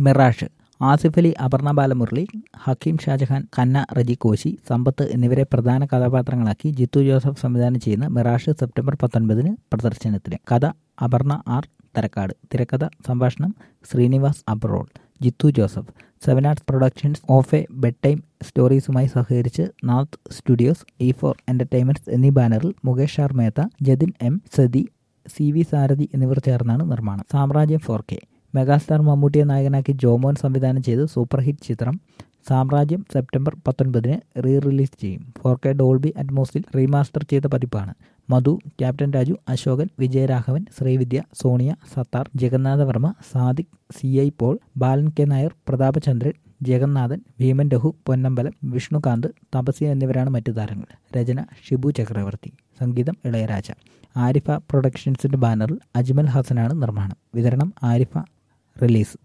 mirage Asif Ali Aparna Balamurali Hakkim Shajahan Khanna Reji Koshy Sampath എന്നിവരെ പ്രധാന കഥാപാത്രങ്ങളാക്കി Jithu Joseph സംവിധാനം ചെയ്യുന്ന മിറാഷ് സെപ്റ്റംബർ പത്തൊൻപതിന് പ്രദർശനത്തിന് കഥ അപർണ ആർ തരക്കാട് തിരക്കഥ സംഭാഷണം Srinivas Abrol Jeethu Joseph Seven Arts Productions of a bed time സ്റ്റോറീസുമായി സഹകരിച്ച് Nath studios E four entertainments എന്നീ ബാനറിൽ Mukesh R Mehta Jatin M Sathi C V Sarathi എന്നിവർ ചേർന്നാണ് നിർമ്മാണം സാമ്രാജ്യം ഫോർ കെ മെഗാസ്റ്റാർ മമ്മൂട്ടിയെ നായകനാക്കി ജോമോൻ സംവിധാനം ചെയ്ത് സൂപ്പർ ഹിറ്റ് ചിത്രം സാമ്രാജ്യം സെപ്റ്റംബർ പത്തൊൻപതിന് റീ റിലീസ് ചെയ്യും ഫോർ കെ ഡോൾബി അറ്റ്മോസിൽ റീമാസ്റ്റർ ചെയ്ത പതിപ്പാണ് Madhu Captain Raju Asokan Vijayaraghavan Srividya Sonia Sathar Jagannatha Varma Sadiq C I Paul Balan K Nair Prathapachandran Jagannathan Bheeman Raghu Ponnambalam Vishnukanth Thapasi എന്നിവരാണ് മറ്റു താരങ്ങൾ രചന ഷിബു ചക്രവർത്തി സംഗീതം ഇളയരാജ ആരിഫ പ്രൊഡക്ഷൻസിന്റെ ബാനറിൽ അജ്മൽ ഹസനാണ് നിർമ്മാണം വിതരണം ആരിഫ റിലീസ്